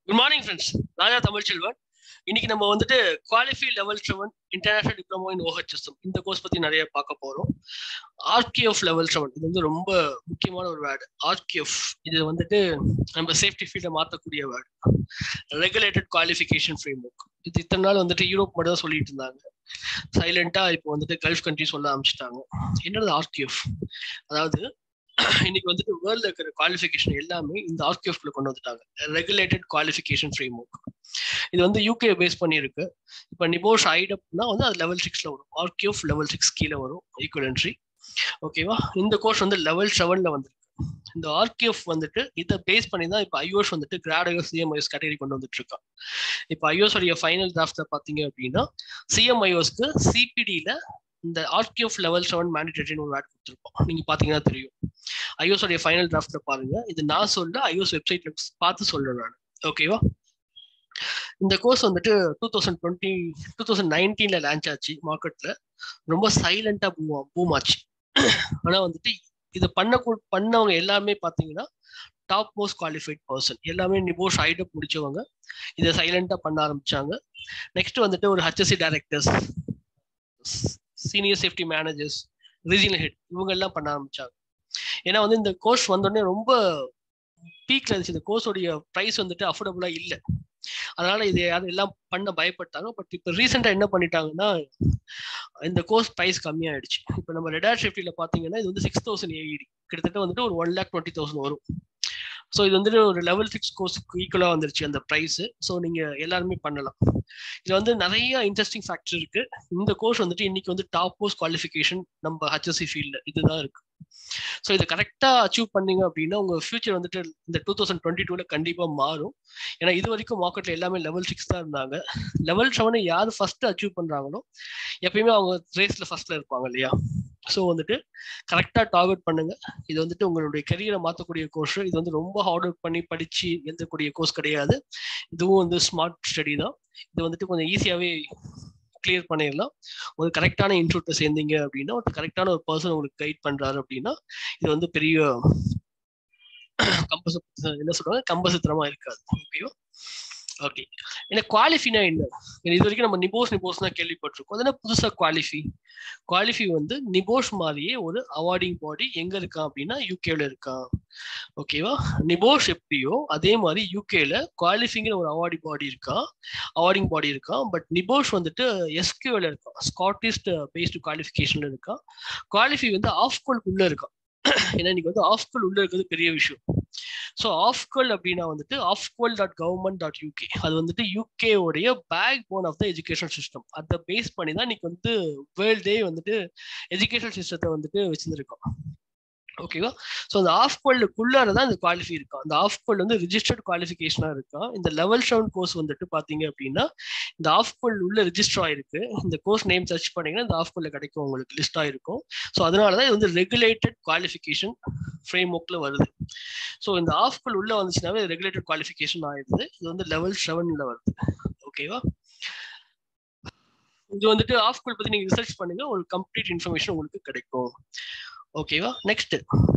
good morning friends Raja Tamilselvan இன்னைக்கு நம்ம வந்துட்டு qualify level seven international diploma in OHSM இந்த கோர்ஸ் பத்தி நிறைய பார்க்க போறோம் ஆர்கிஎஃப் லெவல் செவன் இது வந்து ரொம்ப முக்கியமான ஒரு வேர்டு ஆர்கிஎஃப் இது வந்துட்டு நம்ம சேஃப்டி ஃபீல்டை மாற்றக்கூடிய world regulated qualification framework இது இத்தனை நாள் வந்துட்டு யூரோப் மட்டும் தான் சொல்லிட்டு இருந்தாங்க சைலண்டா இப்போ வந்துட்டு கல்ஃப் கண்ட்ரி சொல்ல ஆரம்பிச்சிட்டாங்க என்னது ஆர்கிஎஃப் அதாவது இன்னைக்கு வந்துட்டு வேர்ல்ட்ல இருக்கிற குவாலிஃபிகேஷன் எல்லாமே இந்த ஆர்கிஎஃப்ல கொண்டு வந்துட்டாங்க ரெகுலேட்டட் குவாலிஃபிகேஷன் ஃப்ரேம் ஒர்க் இது வந்து யூகே பேஸ் பண்ணியிருக்கு இப்போ நிபோஷ் ஐடப்னா வந்து அது லெவல் சிக்ஸ்ல வரும் ஆர்கிஎஃப் லெவல் சிக்ஸ் கீழே வரும் ஈக்குவலன்ட்ரி ஓகேவா இந்த கோர்ஸ் வந்து லெவல் செவன்ல வந்திருக்கு இந்த ஆர்கிஎஃப் வந்துட்டு இதை பேஸ் பண்ணி தான் இப்போ ஐஓஎஸ் வந்துட்டு கிராட் ஐஓஎஸ் சிஎம்ஐஎஸ் கேட்டகரி கொண்டு வந்துட்டு இருக்கான் இப்போ ஐஓஎஸ் உடைய ஃபைனல் டிராஃப்ட்ல பாத்தீங்க அப்படின்னா சிஎம்ஐஓஸ்க்கு சிபிடியில இந்த ஆர்கிஎஃப் லெவல் செவன் மேண்டிடேட்டரின்னு ஒரு வேர்ட் கொடுத்துருப்போம் நீங்க பாத்தீங்கன்னா தெரியும் ஐஓஎஸ் உடைய ஃபைனல் டிராஃப்ட்ல பாருங்க இது நான் சொல்ல ஐஓஎஸ் வெப்சைட்ல பார்த்து சொல்றேன் நான் ஓகேவா இந்த கோர்ஸ் வந்துட்டு two thousand twenty two thousand நைன்டீன்ல லான்ச் ஆச்சு மார்க்கெட்ல ரொம்ப சைலண்டா பூம் பூம் ஆச்சு ஆனா வந்துட்டு இது பண்ண பண்ணவங்க எல்லாமே பாத்தீங்கன்னா டாப் மோஸ்ட் குவாலிஃபைட் பர்சன் எல்லாமே நிபோஷ் ஐடப் முடிச்சவங்க இதை சைலண்டா பண்ண ஆரம்பிச்சாங்க நெக்ஸ்ட் வந்துட்டு ஒரு HSE directors senior safety managers regional head இவங்க எல்லாம் பண்ண ஆரம்பிச்சாங்க ஏன்னா வந்து இந்த கோர்ஸ் வந்தோடனே ரொம்ப பீக்ல இருந்துச்சு இந்த கோர்ஸோடைய ப்ரைஸ் வந்துட்டு அஃபோர்டபுளா இல்லை அதனால இது யாரும் எல்லாம் பண்ண பயப்பட்டாங்க பட் இப்போ ரீசெண்டா என்ன பண்ணிட்டாங்கன்னா இந்த கோர்ஸ் ப்ரைஸ் கம்மியாயிடுச்சு இப்போ நம்ம ரெடார் சேஃப்டியில பாத்தீங்கன்னா இது வந்து சிக்ஸ் தௌசண்ட் ஏஇடி கிட்டத்தட்ட வந்துட்டு ஒரு ஒன் லேக் டுவெண்ட்டி தௌசண்ட் வரும் ஸோ இது வந்துட்டு ஒரு லெவல் சிக்ஸ் கோர்ஸுக்கு ஈக்குவலாக வந்துருச்சு அந்த ப்ரைஸ் ஸோ நீங்க எல்லாருமே பண்ணலாம் இது வந்து நிறைய இன்ட்ரெஸ்டிங் ஃபேக்டர் இருக்கு இந்த கோர்ஸ் வந்துட்டு இன்னைக்கு வந்து டாப் போஸ்ட் குவாலிஃபிகேஷன் நம்ம ஹச்எஸ்சி ஃபீல்டு இதுதான் இருக்கு ஸோ இதை கரெக்டாக அச்சீவ் பண்ணீங்க அப்படின்னா உங்க ஃபியூச்சர் வந்துட்டு இந்த டூ தௌசண்ட் டுவெண்ட்டி டூல கண்டிப்பா மாறும் ஏன்னா இது வரைக்கும் மார்க்கெட்ல எல்லாமே லெவல் சிக்ஸ் தான் இருந்தாங்க லெவல் செவனை யார் ஃபர்ஸ்ட் அச்சீவ் பண்றாங்களோ எப்பயுமே அவங்க ரேஸ்ல ஃபர்ஸ்ட்ல இருப்பாங்க இல்லையா ஸோ வந்துட்டு கரெக்டாக டார்கெட் பண்ணுங்க இது வந்துட்டு உங்களுடைய கரியரை மாற்றக்கூடிய கோர்ஸ் இது வந்து ரொம்ப ஹார்ட் ஒர்க் பண்ணி படிச்சு எழுதக்கூடிய கோர்ஸ் கிடையாது இதுவும் வந்து ஸ்மார்ட் ஸ்டடி தான் இது வந்துட்டு கொஞ்சம் ஈஸியாகவே கிளியர் பண்ணிடலாம் ஒரு கரெக்டான இன்ஸ்டியூட்ல சேர்ந்தீங்க அப்படின்னா ஒரு கரெக்டான ஒரு பர்சன் உங்களுக்கு கைட் பண்றாரு அப்படின்னா இது வந்து பெரிய கம்பச என்ன சொல்றாங்க கம்பசித்திரமா இருக்காது ஓகேவா ஓகே ஏன்னா குவாலிஃபினா என்ன இது வரைக்கும் நம்ம நிபோஷ் நிபோஷ் தான் கேள்விப்பட்டிருக்கோம் அதனால புதுசா குவாலிஃபி குவாலிஃபி வந்து நிபோஷ் மாதிரியே ஒரு அவார்டிங் பாடி எங்க இருக்கான் அப்படின்னா யூகேல இருக்கான் ஓகேவா நிபோஷ் எப்படியோ அதே மாதிரி யூகேல குவாலிஃபிங்கிற ஒரு அவார்டிங் பாடி இருக்கான் அவார்டிங் பாடி இருக்கான் பட் நிபோஷ் வந்துட்டு எஸ்கியூல இருக்கான் ஸ்காட்டிஸ்ட் பேஸ்டு குவாலிஃபிகேஷன்ல இருக்கான் குவாலிஃபி வந்து ஆஃப் கோல்க்குள்ள இருக்கான் ஏன்னா இன்னைக்கு வந்து ஆஃப் கோல் உள்ள இருக்கிறது பெரிய விஷயம் ஸோ ஆஃப்கோல் அப்படின்னா வந்துட்டு Ofqual dot government dot UK அது வந்துட்டு யூகே உடைய backbone of the education system அதை பேஸ் பண்ணி தான் இன்னைக்கு வந்து வேர்ல்டே வந்துட்டு எஜுகேஷன் சிஸ்டத்தை வந்துட்டு வச்சிருந்துருக்கோம் ஓகேவா ஸோ அந்த ஆஃப் கோல்டுக்குள்ளார தான் இந்த குவாலிஃபை இருக்கும் அந்த ஆஃப் கோல்டு வந்து ரிஜிஸ்டர்ட் குவாலிஃபிகேஷனாக இருக்கும் இந்த லெவல் செவன் கோர்ஸ் வந்துட்டு பார்த்தீங்க அப்படின்னா இந்த ஆஃப் கோல்டு உள்ள ரிஜிஸ்டர் ஆயிருக்கு இந்த கோர்ஸ் நேம் சர்ச் பண்ணீங்கன்னா இந்த ஆஃப் கோல்ல கிடைக்கும் உங்களுக்கு லிஸ்ட் ஆயிருக்கும் ஸோ அதனால தான் இது வந்து ரெகுலேட்டட் குவாலிஃபிகேஷன் ஃப்ரேம் ஒர்க்ல வருது ஸோ இந்த ஆஃப் கோல் உள்ள வந்துச்சுனாவே ரெகுலேட்டட் குவாலிஃபிகேஷன் ஆயிடுது இது வந்து லெவல் செவன்ல வருது ஓகேவா இது வந்துட்டு ஆஃப் கோல் பத்தி நீங்க ரிசர்ச் பண்ணுங்க ஒரு கம்ப்ளீட் இன்ஃபர்மேஷன் உங்களுக்கு கிடைக்கும் ஓகேவா next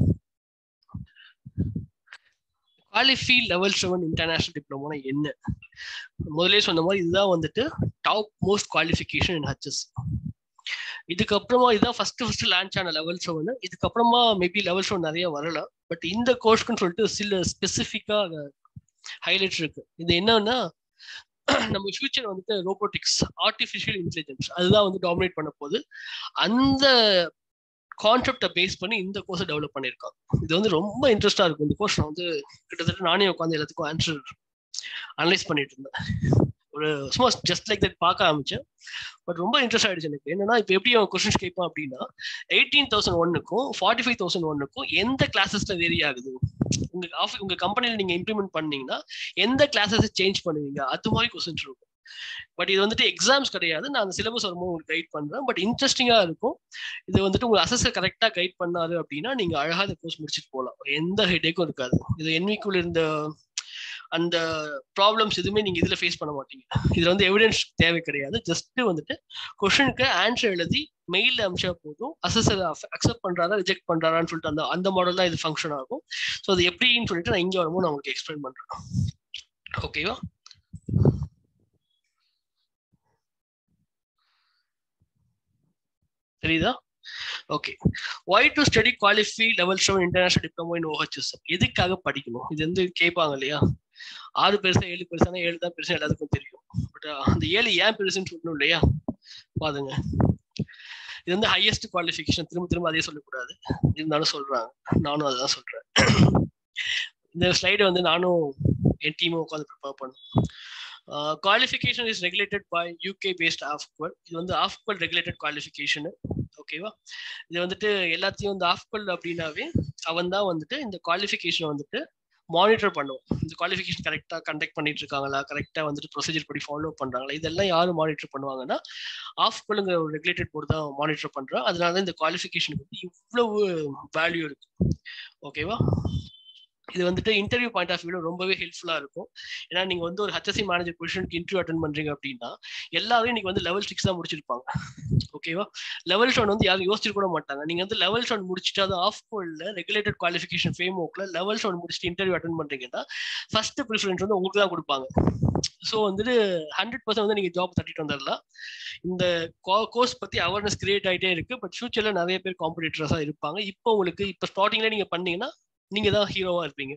qualify level seven international டிப்ளமோனா என்ன முதலே சொன்ன மாதிரி இதுதான் வந்துட்டு top most qualification in HS இதுக்கப்புறமா இதுதான் ஃபர்ஸ்ட் ஃபர்ஸ்ட் லான்ச் ஆன லெவல் செவன் இதுக்கப்புறமா மேபி லெவல் செவன் நிறைய வரலாம் பட் இந்த கோர்ஸ்க்குன்னு சொல்லிட்டு சில ஸ்பெசிஃபிக்கா ஹைலைட் இருக்கு இது என்னன்னா நம்ம ஃபியூச்சர் வந்துட்டு ரோபோட்டிக்ஸ் ஆர்டிஃபிஷியல் இன்டெலிஜென்ஸ் அதுதான் வந்து டாமினேட் பண்ண போகுது அந்த கான்செப்டை பேஸ் பண்ணி இந்த கோர்ஸை டெவலப் பண்ணியிருக்காங்க இது வந்து ரொம்ப இன்ட்ரெஸ்டா இருக்கும் இந்த கோர்ஸ் நான் வந்து கிட்டத்தட்ட நானே உட்காந்து எல்லாத்துக்கும் ஆன்சர் அனலைஸ் பண்ணிட்டு இருந்தேன் ஒரு சும்மா ஜஸ்ட் லைக் தட் பார்க்க ஆரம்பிச்சேன் பட் ரொம்ப இன்ட்ரெஸ்ட் ஆயிடுச்சு எனக்கு என்னன்னா இப்போ எப்படி அவன் கொஸ்டின்ஸ் கேட்பான் அப்படின்னா எயிட்டீன் தௌசண்ட் ஒன்னுக்கும் ஃபார்ட்டி ஃபைவ் தௌசண்ட் ஒன்னுக்கும் எந்த கிளாஸஸ்ல வேரி ஆகுது உங்க ஆஃபீஸ் உங்க கம்பெனில நீங்க இம்ப்ளிமெண்ட் பண்ணீங்கன்னா எந்த கிளாஸஸ் சேஞ்ச் பண்ணுவீங்க அது மாதிரி கொஸ்டின்ஸ் இருக்கும் பட் இது வந்துட்டு எக்ஸாம்ஸ் கிடையாது நான் அந்த சிலபஸ் வரும்போது உங்களுக்கு கைட் பண்றேன் பட் இன்ட்ரெஸ்டிங்கா இருக்கும் இது வந்துட்டு உங்க அசஸை கரெக்டா கைட் பண்ணாரு அப்படின்னா நீங்க அழகா இந்த கோர்ஸ் முடிச்சுட்டு போகலாம் எந்த ஹெடேக்கும் இருக்காது இது என்விக்குள்ள இருந்த அந்த ப்ராப்ளம்ஸ் எதுவுமே நீங்க இதுல ஃபேஸ் பண்ண மாட்டீங்க இதுல வந்து எவிடன்ஸ் தேவை கிடையாது ஜஸ்ட் வந்துட்டு கொஸ்டினுக்கு ஆன்சர் எழுதி மெயில் அமிச்சா போதும் அசஸர் அக்செப்ட் பண்றாரா ரிஜெக்ட் பண்றாரான்னு சொல்லிட்டு அந்த அந்த மாடல் தான் இது ஃபங்க்ஷன் ஆகும் ஸோ அது எப்படின்னு சொல்லிட்டு நான் இங்க வரும்போது நான் உங்களுக்கு எக்ஸ்பிளைன் பண்றேன் ஓகேவா தெரியுதா okay why to study qualify level seven international diploma in OHS எதுக்காக படிக்கணும் இது வந்து கேட்பாங்க இல்லையா ஆறு பெருசா ஏழு பெருசானா ஏழு தான் பெருசா எல்லாத்துக்கும் தெரியும் பட் அந்த ஏழு ஏன் பெருசுன்னு சொல்லணும் இல்லையா பாருங்க இது வந்து ஹையஸ்ட் குவாலிஃபிகேஷன் திரும்ப திரும்ப அதே சொல்லக்கூடாது இருந்தாலும் சொல்றாங்க நானும் அதுதான் சொல்றேன் இந்த ஸ்லைடு வந்து நானும் என் டீமும் உட்காந்து ப்ரிப்பேர் பண்ணேன் qualification is regulated by UK based Ofqual இது வந்து ஆஃப்குவல் ரெகுலேட்டட் குவாலிஃபிகேஷனு ஓகேவா இது வந்துட்டு எல்லாத்தையும் வந்து ஆஃப்குவல் அப்படின்னாவே அவன் தான் வந்துட்டு இந்த குவாலிஃபிகேஷனை வந்துட்டு மானிட்டர் பண்ணுவோம் இந்த குவாலிஃபிகேஷன் கரெக்டாக கண்டக்ட் பண்ணிட்டு இருக்காங்களா கரெக்டாக வந்துட்டு ப்ரொசீஜர் படி ஃபாலோ பண்றாங்களா இதெல்லாம் யாரு மானிட்டர் பண்ணுவாங்கன்னா ஆஃப்குவலுங்கிற ஒரு ரெகுலேட்டட் போர்டு தான் மானிட்டர் பண்றோம் அதனால தான் இந்த குவாலிஃபிகேஷனுக்கு வந்து இவ்வளவு வேல்யூ இருக்கு ஓகேவா இது வந்துட்டு இன்டர்வியூ பாயிண்ட் ஆஃப் வியூல ரொம்பவே ஹெல்ப்ஃபுல்லா இருக்கும் ஏன்னா நீங்க வந்து ஒரு ஹச்எஸ்சி மேனேஜர் பொசிஷனுக்கு இன்டர்வியூ அட்டன் பண்றீங்க அப்படின்னா எல்லாரும் இன்னைக்கு வந்து லெவல் சிக்ஸ் தான் முடிச்சிருப்பாங்க ஓகேவா லெவல் ஒன் வந்து யாரும் யோசிச்சு கூட மாட்டாங்க நீங்க வந்து லெவல் ஒன் முடிச்சுட்டு அது ஆஃப் கோல்ல ரெகுலேட்டட் குவாலிஃபிகேஷன் ஃப்ரேம் ஒர்க்ல லெவல் ஒன் முடிச்சுட்டு இன்டர்வியூ அட்டன் பண்றீங்கன்னா ஃபர்ஸ்ட் ப்ரிஃபரன்ஸ் வந்து உங்களுக்கு தான் கொடுப்பாங்க ஸோ வந்துட்டு ஹண்ட்ரட் பர்சன்ட் வந்து நீங்க ஜாப் தட்டிட்டு வந்துடலாம் இந்த கோர்ஸ் பத்தி அவேர்னஸ் கிரியேட் ஆகிட்டே இருக்கு பட் ஃபியூச்சர்ல நிறைய பேர் காம்படிட்டர்ஸா இருப்பாங்க இப்போ உங்களுக்கு இப்போ ஸ்டார்டிங்ல நீங்க பண்ணீங்கன்னா நீங்க தான் ஹீரோவா இருப்பீங்க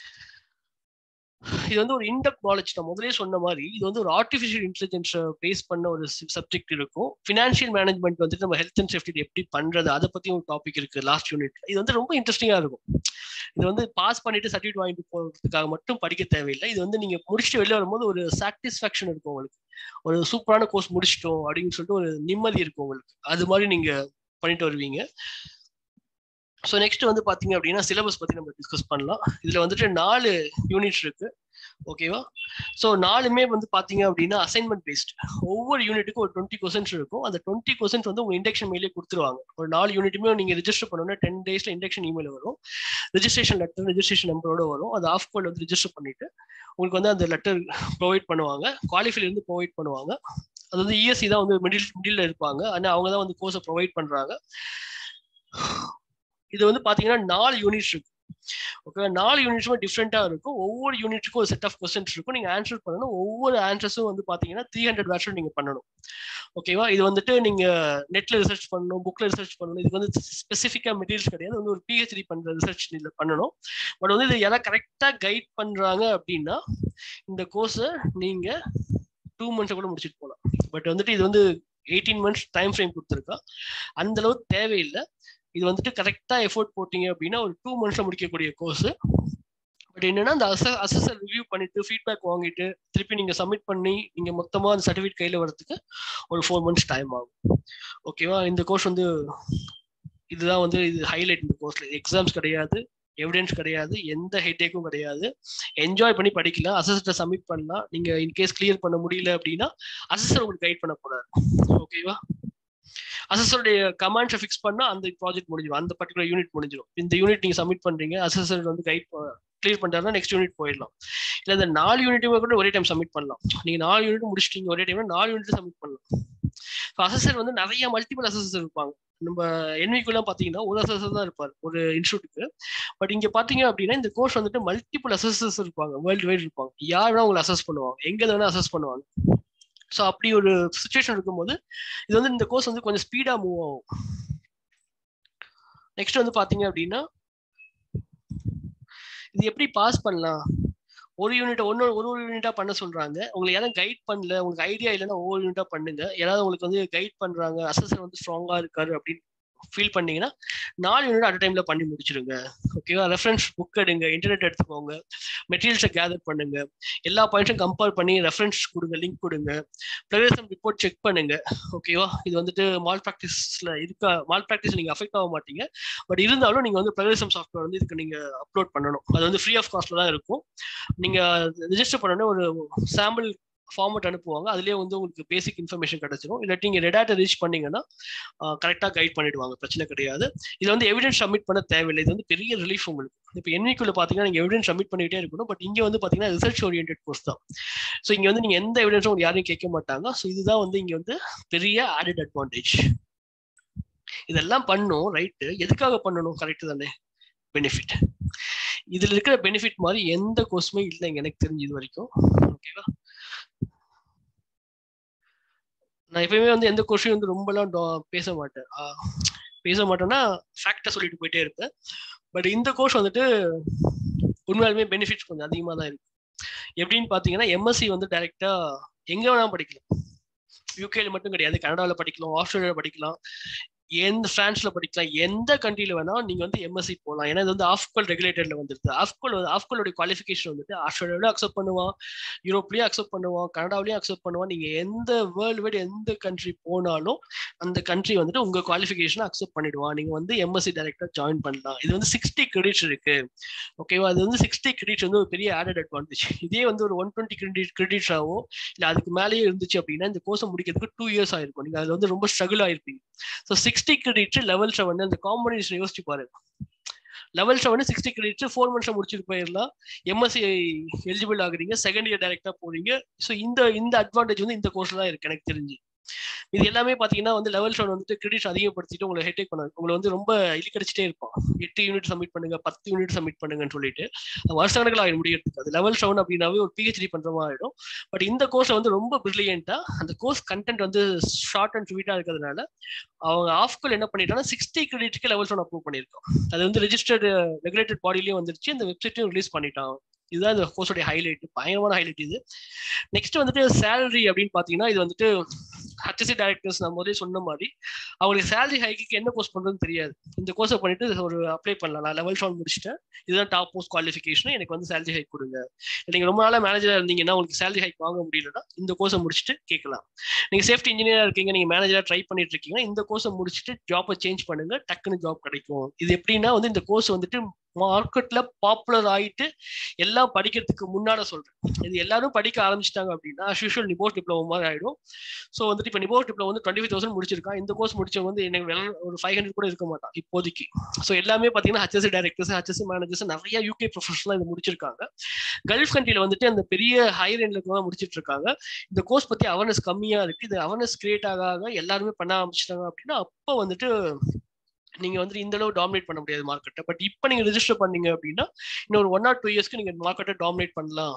இது வந்து ஒரு இன்டெப் நாலேஜ் நான் முதலே சொன்ன மாதிரி இது வந்து ஒரு ஆர்டிஃபிஷியல் இன்டெலிஜென்ஸ் பேஸ் பண்ண ஒரு சப்ஜெக்ட் இருக்கும் ஃபினான்ஷியல் மேனேஜ்மெண்ட் வந்துட்டு நம்ம ஹெல்த் அண்ட் சேஃப்டி எப்படி பண்றது அதை பத்தி ஒரு டாபிக் இருக்கு லாஸ்ட் யூனிட்ல இது வந்து ரொம்ப இன்ட்ரெஸ்டிங்கா இருக்கும் இது வந்து பாஸ் பண்ணிட்டு சர்டிஃபிகேட் வாங்கிட்டு போறதுக்காக மட்டும் படிக்க தேவையில்லை இது வந்து நீங்க முடிச்சுட்டு வெளில வரும்போது ஒரு சாட்டிஸ்ஃபேக்ஷன் இருக்கும் உங்களுக்கு ஒரு சூப்பரான கோர்ஸ் முடிச்சிட்டோம் அப்படின்னு சொல்லிட்டு ஒரு நிம்மதி இருக்கும் உங்களுக்கு அது மாதிரி நீங்க பண்ணிட்டு வருவீங்க ஸோ நெக்ஸ்ட் வந்து பாத்தீங்க அப்படின்னா சிலபஸ் பத்தி நம்ம டிஸ்கஸ் பண்ணலாம் இதுல வந்துட்டு நாலு யூனிட்ஸ் இருக்கு ஓகேவா ஸோ நாலுமே வந்து பாத்தீங்க அப்படின்னா அசைன்மெண்ட் பேஸ்ட் ஒவ்வொரு யூனிட்டுக்கும் ஒரு டுவெண்ட்டி கொஸ்டின்ஸ் இருக்கும் அந்த டுவெண்ட்டி கொஸ்டின்ஸ் வந்து உங்க இண்டக்ஷன் மெயிலே கொடுத்துருவாங்க ஒரு நாலு யூனிட்டுமே நீங்க ரிஜிஸ்டர் பண்ணோம்னா டென் டேஸ்ல இண்டக்ஷன் இமெயில் வரும் ரெஜிஸ்ட்ரேஷன் லெட்டர் ரெஜிஸ்ட்ரேஷன் நம்பரோட வரும் அது ஆஃப் கோல் வந்து ரிஜிஸ்டர் பண்ணிட்டு உங்களுக்கு வந்து அந்த லெட்டர் ப்ரொவைட் பண்ணுவாங்க குவாலிஃபைல இருந்து ப்ரொவைட் பண்ணுவாங்க அது வந்து இஎஸ்சி தான் வந்து மிடில் மிடில் இருப்பாங்க ஆனால் அவங்க தான் வந்து கோர்ஸை ப்ரொவைட் பண்றாங்க இது வந்து பாத்தீங்கன்னா நாலு யூனிட்ஸ் இருக்கு ஓகே நாலு யூனிட்ஸுமே டிஃப்ரெண்டா இருக்கும் ஒவ்வொரு யூனிட்டுக்கும் ஒரு செட் ஆஃப் கொஸ்டின்ஸ் இருக்கும் நீங்க ஆன்சர் பண்ணணும் ஒவ்வொரு ஆன்சர்ஸும் வந்து பாத்தீங்கன்னா த்ரீ ஹண்ட்ரட் வேர்ட்ஸும் நீங்க பண்ணணும் ஓகேவா இது வந்துட்டு நீங்க நெட்ல ரிசர்ச் பண்ணணும் புக்ல ரிசர்ச் பண்ணணும் இது வந்து ஸ்பெசிஃபிக்கா மெட்டீரியல்ஸ் கிடையாது வந்து ஒரு பிஹெச்டி பண்ற ரிசர்ச் இதுல பண்ணணும் பட் வந்து இது யாராவது கரெக்டா கைட் பண்றாங்க அப்படின்னா இந்த கோர்ஸை நீங்க டூ மந்த்ஸ் கூட முடிச்சுட்டு போகலாம் பட் வந்துட்டு இது வந்து எயிட்டீன் மந்த்ஸ் டைம் ஃப்ரேம் கொடுத்துருக்கா அந்த அளவுக்கு தேவையில்லை இது வந்துட்டு கரெக்டா எஃபோர்ட் போட்டீங்க அப்படின்னா ஒரு டூ மந்த்ஸ்ல முடிக்கக்கூடிய கோர்ஸ் பட் என்னன்னா அந்த அச அசஸர் ரிவ்யூ பண்ணிட்டு ஃபீட்பேக் வாங்கிட்டு திருப்பி நீங்க சப்மிட் பண்ணி நீங்க மொத்தமா அந்த சர்டிஃபிகேட் கையில வரதுக்கு ஒரு ஃபோர் மந்த்ஸ் டைம் ஆகும் ஓகேவா இந்த கோர்ஸ் வந்து இதுதான் வந்து இது ஹைலைட் இந்த கோர்ஸ்ல எக்ஸாம்ஸ் கிடையாது எவிடன்ஸ் கிடையாது எந்த ஹெட்டேக்கும் கிடையாது என்ஜாய் பண்ணி படிக்கலாம் அசஸ்ட சப்மிட் பண்ணலாம் நீங்க இன்கேஸ் கிளியர் பண்ண முடியல அப்படின்னா அசஸர் உங்களுக்கு கைட் பண்ண போறாரு ஓகேவா அசஸருடைய கமாண்ட்ஸை ஃபிக்ஸ் பண்ணா அந்த ப்ராஜெக்ட் முடிஞ்சிடும் அந்த பர்டிகுலர் யூனிட் முடிஞ்சிடும் இந்த யூனிட் நீங்க சப்மிட் பண்றீங்க அசஸர் வந்து கைட் கிளியர் பண்ணிட்டாருன்னா நெக்ஸ்ட் யூனிட் போயிடலாம் இல்ல இந்த நாலு யூனிட்டுமே கூட ஒரே டைம் சப்மிட் பண்ணலாம் நீங்க நாலு யூனிட் முடிச்சிட்டீங்க ஒரே டைம்ல நாலு யூனிட் சப்மிட் பண்ணலாம் அசஸர் வந்து நிறைய மல்டிபிள் அசஸர் இருப்பாங்க நம்ம என்விக்குலாம் பாத்தீங்கன்னா ஒரு அசஸர் தான் இருப்பார் ஒரு இன்ஸ்டியூட்டுக்கு பட் இங்க பாத்தீங்க அப்படின்னா இந்த கோர்ஸ் வந்துட்டு மல்டிபிள் அசஸர்ஸ் இருப்பாங்க வேர்ல்டு வைட் இருப்பாங்க யாரும் உங்களை அசஸ் பண்ணுவாங்க எங்க வேணா அசஸ் பண்ணுவாங்க ஸோ அப்படி ஒரு சுச்சுவேஷன் இருக்கும்போது இது வந்து இந்த கோர்ஸ் வந்து கொஞ்சம் ஸ்பீடா மூவ் ஆகும் நெக்ஸ்ட் வந்து பாத்தீங்க அப்படின்னா இது எப்படி பாஸ் பண்ணலாம் ஒரு யூனிட் ஒன்னு ஒரு ஒரு யூனிட்டா பண்ண சொல்றாங்க உங்களுக்கு யாரும் கைட் பண்ணல உங்களுக்கு ஐடியா இல்லைன்னா ஒவ்வொரு யூனிட்டா பண்ணுங்க யாராவது உங்களுக்கு வந்து கைட் பண்றாங்க அசஸர் வந்து ஸ்ட்ராங்கா இருக்காரு அப்படின்னு ஃபீல் பண்ணீங்கன்னா நாலு யூனிட் அட் டைம்ல பண்ணி முடிச்சிருங்க ஓகேவா ரெஃபரன்ஸ் புக் எடுங்க இன்டர்நெட் எடுத்துக்கோங்க மெட்டீரியல்ஸை கேதர் பண்ணுங்க எல்லா பாயிண்ட்ஸும் கம்பேர் பண்ணி ரெஃபரன்ஸ் கொடுங்க லிங்க் கொடுங்க ப்ளகரிசம் ரிப்போர்ட் செக் பண்ணுங்க ஓகேவா இது வந்துட்டு மால் ப்ராக்டிஸ்ல இருக்கா மால் ப்ராக்டிஸ் நீங்க அஃபெக்ட் ஆக மாட்டீங்க பட் இருந்தாலும் நீங்க வந்து ப்ளகரிசம் சாஃப்ட்வேர் வந்து இதுக்கு நீங்க அப்லோட் பண்ணணும் அது வந்து ஃப்ரீ ஆஃப் காஸ்ட்ல தான் இருக்கும் நீங்க ரிஜிஸ்டர் பண்ணணும் ஒரு சாம்பிள் ஃபார்மட் அனுப்புவாங்க அதுலேயே வந்து உங்களுக்கு பேசிக் இன்ஃபர்மேஷன் கிடைச்சிரும் இல்லாட்டி நீங்கள் ரெடாட்டை ரீச் பண்ணீங்கன்னா கரெக்டாக கைட் பண்ணிடுவாங்க பிரச்சனை கிடையாது இது வந்து எவிடன்ஸ் சப்மிட் பண்ண தேவையில்லை இது வந்து பெரிய ரிலீஃப் உங்களுக்கு இப்போ என்விக்குள்ள பார்த்தீங்கன்னா நீங்கள் எவிடன்ஸ் சப்மிட் பண்ணிட்டே இருக்கணும் பட் இங்கே வந்து பார்த்தீங்கன்னா ரிசர்ச் ஓரியன்ட் கோர்ஸ் தான் ஸோ இங்கே வந்து நீங்கள் எந்த எவிடன்ஸும் உங்களுக்கு யாரையும் கேட்க மாட்டாங்க ஸோ இதுதான் வந்து இங்கே வந்து பெரிய ஆடட் அட்வான்டேஜ் இதெல்லாம் பண்ணும் ரைட்டு எதுக்காக பண்ணணும் கரெக்ட் தானே பெனிஃபிட் இதுல இருக்கிற பெனிஃபிட் மாதிரி எந்த கோர்ஸுமே இல்லைங்க எனக்கு தெரிஞ்சு இது வரைக்கும் ஓகேவா நான் எப்பயுமே வந்து எந்த கோர்ஸையும் வந்து ரொம்பலாம் பேச மாட்டேன் பேச மாட்டேன்னா ஃபேக்டை சொல்லிட்டு போயிட்டே இருப்பேன் பட் இந்த கோர்ஸ் வந்துட்டு உண்மையாலுமே பெனிஃபிட்ஸ் கொஞ்சம் அதிகமாக தான் இருக்கு எப்படின்னு பார்த்தீங்கன்னா எம்எஸ்சி வந்து டைரெக்டா எங்க வேணாலும் படிக்கலாம் யூகேல மட்டும் கிடையாது கனடாவில் படிக்கலாம் ஆஸ்திரேலியாவில் படிக்கலாம் எந்த பிரான்ஸ்ல படிக்கலாம் எந்த கண்ட்ரில வேணா நீங்க வந்து எம்எஸ்சி போகலாம் ஏன்னா இது வந்து ஆஃப்கோல் ரெகுலேட்டர்ல வந்துருது ஆஃப்கோல் ஆஃப்கோலோட குவாலிஃபிகேஷன் வந்துட்டு ஆஸ்திரேலியாவிலும் அக்செப்ட் பண்ணுவான் யூரோப்லயும் அக்செப்ட் பண்ணுவான் கனடாவிலையும் அக்செப்ட் பண்ணுவான் நீங்க எந்த வேர்ல்டு வைட் எந்த கண்ட்ரி போனாலும் அந்த கண்ட்ரி வந்துட்டு உங்க குவாலிஃபிகேஷன் அக்செப்ட் பண்ணிடுவான் நீங்க வந்து எம்எஸ்சி டைரக்டா ஜாயின் பண்ணலாம் இது வந்து சிக்ஸ்டி கிரெடிட்ஸ் இருக்கு ஓகேவா அது வந்து சிக்ஸ்டி கிரெடிட்ஸ் வந்து ஒரு பெரிய ஆடட் அட்வான்டேஜ் இதே வந்து ஒரு ஒன் டுவெண்ட்டி கிரெடிட் கிரெடிட்ஸ் ஆகும் இல்ல அதுக்கு மேலேயே இருந்துச்சு அப்படின்னா இந்த கோர்ஸ் முடிக்கிறதுக்கு டூ இயர்ஸ் ஆயிருக்கும் நீங்க அதுல வந்து ரொம்ப ஸ்ட்ரகிள் ஆயிருப்பீங்க so sixty credits level seven அந்த காம்பினேஷன் யோசிச்சு பாருங்க level seven sixty credits four months முடிச்சுட்டு போயிடலாம் எம்எஸ்சி எலிஜிபிள் ஆகுறீங்க செகண்ட் இயர் டைரக்டா போறீங்க ஸோ இந்த இந்த அட்வான்டேஜ் வந்து இந்த கோர்ஸ்ல தான் இருக்கு எனக்கு தெரிஞ்சு இது எல்லாமே பாத்தீங்கன்னா வந்து லெவல் செவன் வந்து கிரெடிட்ஸ் அதிகப்படுத்திட்டு உங்களை ஹெட்டேக் பண்ணாது உங்களை வந்து ரொம்ப இழுக்கடிச்சிட்டே இருப்பான் எட்டு யூனிட் சப்மிட் பண்ணுங்க பத்து யூனிட் சப்மிட் பண்ணுங்கன்னு சொல்லிட்டு வருஷ கணக்கில் ஆகிடும் முடியறதுக்கு அது லெவல் செவன் அப்படின்னாவே ஒரு பிஹெச்டி பண்ற மாதிரி ஆயிடும் பட் இந்த கோர்ஸ்ல வந்து ரொம்ப பிரில்லியண்டா அந்த கோர்ஸ் கண்டென்ட் வந்து ஷார்ட் அண்ட் ஸ்வீட்டா இருக்கிறதுனால அவங்க ஆஃப்கல் என்ன பண்ணிட்டாங்கன்னா சிக்ஸ்டி கிரெடிட்க்கு லெவல் செவன் அப்ரூவ் பண்ணியிருக்கோம் அது வந்து ரெஜிஸ்டர்டு ரெகுலேட்டட் பாடிலையும் வந்துருச்சு இந்த வெப்சைட்டையும் ரிலீஸ் பண்ணிட்டான் இதுதான் இந்த கோர்ஸோடைய ஹைலைட் பயங்கரமான ஹைலைட் இது நெக்ஸ்ட் வந்துட்டு சேலரி அப்படின்னு பாத்தீங்கன்னா இது வந்துட்டு ஹச்எஸ்சி டைரக்டர்ஸ் நம்ம முதலே சொன்ன மாதிரி அவங்களுக்கு சேலரி ஹைக்கு என்ன கோர்ஸ் பண்றதுன்னு தெரியாது இந்த கோர்ஸை பண்ணிட்டு ஒரு அப்ளை பண்ணலாம் நான் லெவல் செவன் முடிச்சுட்டேன் இதுதான் டாப் போஸ்ட் குவாலிஃபிகேஷன் எனக்கு வந்து சேலரி ஹைக் கொடுங்க நீங்க ரொம்ப நாளா மேனேஜரா இருந்தீங்கன்னா உங்களுக்கு சேலரி ஹைக் வாங்க முடியலன்னா இந்த கோர்ஸை முடிச்சுட்டு கேட்கலாம் நீங்க சேஃப்டி இன்ஜினியரா இருக்கீங்க நீங்க மேனேஜரா ட்ரை பண்ணிட்டு இருக்கீங்கன்னா இந்த கோர்ஸை முடிச்சுட்டு ஜாப்பை சேஞ்ச் பண்ணுங்க டக்குன்னு ஜாப் கிடைக்கும் இது எப்படின்னா வந்து இந்த கோர்ஸ் வந்துட்டு மார்க்கெட்ல பாப்புலர் ஆயிட்டு எல்லாம் படிக்கிறதுக்கு முன்னாட சொல்றேன் இது எல்லாரும் படிக்க ஆரம்பிச்சிட்டாங்க அப்படின்னா யூஷுவல் நிபோஸ் டிப்ளமோ மாதிரி ஆயிடும் ஸோ வந்துட்டு இப்போ நிபோஸ் டிப்ளமோ வந்து டுவெண்ட்டி ஃபைவ் தௌசண்ட் முடிச்சிருக்கான் இந்த கோர்ஸ் முடிச்சவங்க வந்து எனக்கு வெள்ள ஒரு ஃபைவ் ஹண்ட்ரட் கூட இருக்க மாட்டான் இப்போதைக்கு ஸோ எல்லாமே பார்த்தீங்கன்னா ஹச்எஸ்சி டைரக்டர்ஸ் ஹச்எஸ்சி மேனேஜர்ஸ் நிறைய யூகே ப்ரொஃபஷனல் இது முடிச்சிருக்காங்க கல்ஃப் கண்ட்ரியில வந்துட்டு அந்த பெரிய ஹை ரேஞ்சில் தான் முடிச்சிட்டு இருக்காங்க இந்த கோர்ஸ் பத்தி அவேர்னஸ் கம்மியா இருக்கு இது அவேர்னஸ் கிரியேட் ஆக ஆக எல்லாருமே பண்ண ஆரம்பிச்சிட்டாங்க அப்படின்னா அப்போ வந்துட்டு நீங்க வந்து இந்த அளவு டாமினேட் பண்ண முடியாது மார்க்கெட்டை பட் இப்போ நீங்க ரெஜிஸ்டர் பண்ணீங்க அப்படின்னா இன்னொரு ஒன் ஆர் டூ இயர்ஸ்க்கு நீங்க மார்க்கெட்டை டாமினேட் பண்ணலாம்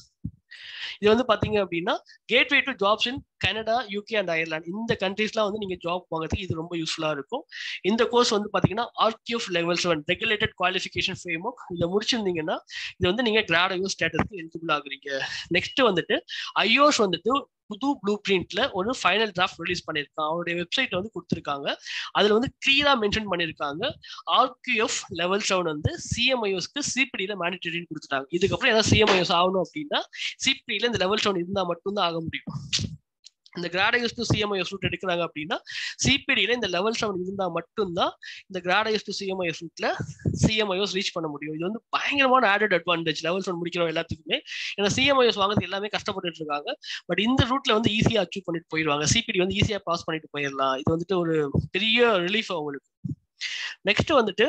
இது வந்து பாத்தீங்க அப்படின்னா gateway to jobs in Canada UK and Ireland இந்த கண்ட்ரீஸ்லாம் வந்து நீங்க ஜாப் வாங்குறதுக்கு இது ரொம்ப யூஸ்ஃபுல்லா இருக்கும் இந்த கோர்ஸ் வந்து பாத்தீங்கன்னா RQF level seven regulated qualification framework இதை முடிச்சிருந்தீங்கன்னா இது வந்து நீங்க கிராட் ஐஓ ஸ்டேட்டஸ்க்கு எலிஜிபிள் ஆகுறீங்க நெக்ஸ்ட் வந்துட்டு ஐஓஸ் வந்துட்டு புது ப்ளூ பிரிண்ட்ல ஒரு ஃபைனல் டிராஃப்ட் ரிலீஸ் பண்ணியிருக்கான் அவருடைய வெப்சைட் வந்து கொடுத்துருக்காங்க அதுல வந்து கிளியரா மென்ஷன் பண்ணியிருக்காங்க ஆர்கியூஎஃப் லெவல் செவன் வந்து சிஎம்ஐஎஸ்க்கு சிபிடியில மேனிட்டரின்னு கொடுத்துட்டாங்க இதுக்கப்புறம் ஏதாவது சிஎம்ஐஎஸ் ஆகணும் அப்படின்னா சிபிடியில இந்த லெவல் செவன் இருந்தா மட்டும்தான் ஆக முடியும் இந்த கிராடைஸ் டு சிஎம்ஐஎஸ் ரூட் எடுக்கிறாங்க அப்படின்னா சிபிடியில இந்த லெவல் செவன் இருந்தா மட்டும்தான் இந்த கிராடைஸ் டு சிஎம்ஐஎஸ் ரூட்ல சிஎம்ஐஎஸ் ரீச் பண்ண முடியும் இது வந்து பயங்கரமான ஆடட் அட்வான்டேஜ் லெவல் செவன் முடிக்கிறோம் எல்லாத்துக்குமே ஏன்னா சிஎம்ஐஎஸ் வாங்குறது எல்லாமே கஷ்டப்பட்டு இருக்காங்க பட் இந்த ரூட்ல வந்து ஈஸியா அச்சீவ் பண்ணிட்டு போயிடுவாங்க சிபிடி வந்து ஈஸியா பாஸ் பண்ணிட்டு போயிடலாம் இது வந்துட்டு ஒரு பெரிய ரிலீஃப் அவங்களுக்கு நெக்ஸ்ட் வந்துட்டு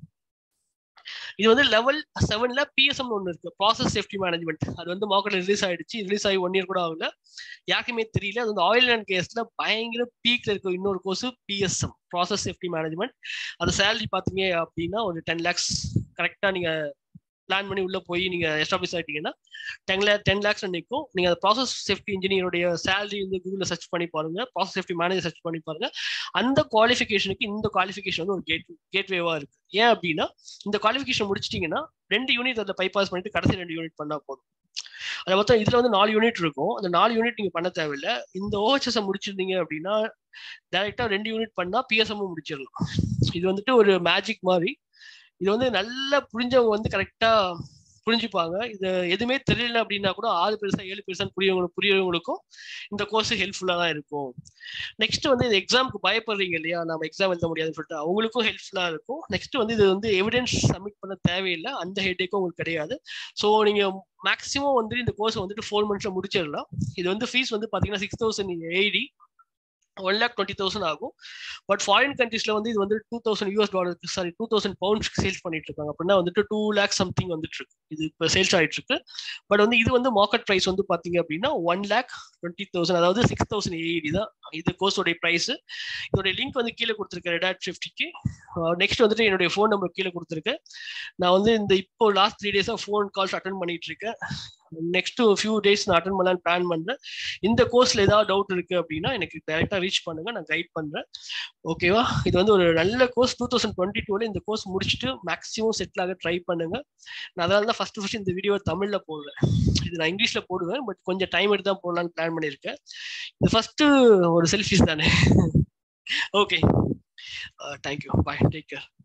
இது வந்து லெவல் செவன்ல பிஎஸ்எம் ஒன்று இருக்கு ப்ராசஸ் சேஃப்டி மேனேஜ்மெண்ட் அது வந்து மார்க்கெட்ல ரிலீஸ் ஆயிடுச்சு ரிலீஸ் ஆகி ஒன் இயர் கூட ஆகல யாருக்குமே தெரியல அது வந்து ஆயில் அண்ட் கேஸ்ல பயங்கர பீக்ல இருக்க இன்னொரு course PSM process safety management அது சேலரி பாத்தீங்க அப்படின்னா ஒரு டென் லேக்ஸ் கரெக்டா நீங்க பிளான் பண்ணி உள்ள போய் நீங்க எஸ்டாப்ளிஷ் ஆயிட்டீங்கன்னா டென் லேக் டென் லேக்ஸ் நிற்கும் நீங்க அந்த ப்ராசஸ் சேஃப்டி இன்ஜினியருடைய சேலரி வந்து கூகுளில் சர்ச் பண்ணி பாருங்க ப்ராசஸ் சேஃப்டி மேனேஜர் சர்ச் பண்ணி பாருங்க அந்த குவாலிஃபிகேஷனுக்கு இந்த குவாலிஃபிகேஷன் வந்து ஒரு கேட் கேட்வேவா இருக்கு ஏன் அப்படின்னா இந்த குவாலிஃபிகேஷன் முடிச்சிட்டீங்கன்னா ரெண்டு யூனிட் அதில் பைபாஸ் பண்ணிட்டு கடைசி ரெண்டு யூனிட் பண்ணா போதும் அது மொத்தம் இதுல வந்து நாலு யூனிட் இருக்கும் அந்த நாலு யூனிட் நீங்க பண்ண தேவையில்லை இந்த ஓஹெச்எஸ் முடிச்சிருந்தீங்க அப்படின்னா டைரக்டா ரெண்டு யூனிட் பண்ணா பிஎஸ்எம் முடிச்சிடலாம் இது வந்துட்டு ஒரு மேஜிக் மாதிரி இது வந்து நல்லா புரிஞ்சவங்க வந்து கரெக்டா புரிஞ்சுப்பாங்க இது எதுவுமே தெரியல அப்படின்னா கூட ஆறு பெருசா ஏழு பெருசா புரியவங்க புரியவங்களுக்கும் இந்த கோர்ஸ் ஹெல்ப்ஃபுல்லா தான் இருக்கும் நெக்ஸ்ட் வந்து இந்த எக்ஸாமுக்கு பயப்படுறீங்க இல்லையா நம்ம எக்ஸாம் எழுத முடியாதுன்னு சொல்லிட்டு அவங்களுக்கும் ஹெல்ப்ஃபுல்லா இருக்கும் நெக்ஸ்ட் வந்து இது வந்து எவிடன்ஸ் சப்மிட் பண்ண தேவையில்லை அந்த ஹெட்டேக்கும் உங்களுக்கு கிடையாது ஸோ நீங்க மேக்ஸிமம் வந்து இந்த கோர்ஸ் வந்துட்டு ஃபோர் மந்த்ஸ்ல முடிச்சிடலாம் இது வந்து ஃபீஸ் வந்து பாத்தீங்கன்னா six thousand eighty one lakh twenty thousand ஆகும் பட் ஃபாரின் கண்ட்ரீஸ்ல வந்து இது வந்து டூ தௌசண்ட் யூஎஸ் டாலருக்கு சாரி டூ தௌசண்ட் பவுண்ட்ஸ்க்கு சேல்ஸ் பண்ணிட்டு இருக்காங்க அப்படின்னா வந்துட்டு டூ லேக் சம்திங் வந்துட்டு இருக்கு இது இப்போ சேல்ஸ் ஆயிட்டு இருக்கு பட் வந்து இது வந்து மார்க்கெட் ப்ரைஸ் வந்து பாத்தீங்க அப்படின்னா ஒன் லேக் டுவெண்ட்டி தௌசண்ட் அதாவது சிக்ஸ் தௌசண்ட் ஏஇடி தான் இது கோர்ஸோடைய ப்ரைஸ் இதோடைய லிங்க் வந்து கீழே கொடுத்துருக்கேன் ரெட் ஃபிஃப்டிக்கு நெக்ஸ்ட் வந்துட்டு என்னுடைய ஃபோன் நம்பர் கீழே கொடுத்துருக்கேன் நான் வந்து இந்த இப்போ லாஸ்ட் த்ரீ டேஸாக ஃபோன் கால்ஸ் அட்டன் பண்ணிட்டு இருக்கேன் நெக்ஸ்ட் ஃபியூ டேஸ் நான் அட்டன் பண்ணலான்னு பிளான் பண்றேன் இந்த கோர்ஸ்ல ஏதாவது டவுட் இருக்கு அப்படின்னா எனக்கு டைரக்டா ரீச் பண்ணுங்க நான் கைட் பண்றேன் ஓகேவா இது வந்து ஒரு நல்ல கோர்ஸ் டூ தௌசண்ட் டுவெண்ட்டி டூல இந்த கோர்ஸ் முடிச்சுட்டு மேக்ஸிமம் செட்டில் ஆக ட்ரை பண்ணுங்க நான் அதனால தான் ஃபர்ஸ்ட் ஃபர்ஸ்ட் இந்த வீடியோ தமிழ்ல போடுறேன் இது நான் இங்கிலீஷ்ல போடுவேன் பட் கொஞ்சம் டைம் எடுத்து தான் போடலான்னு பிளான் பண்ணியிருக்கேன் இது ஃபர்ஸ்ட் ஒரு செல்ஃபிஸ் தானே okay thank you bye take care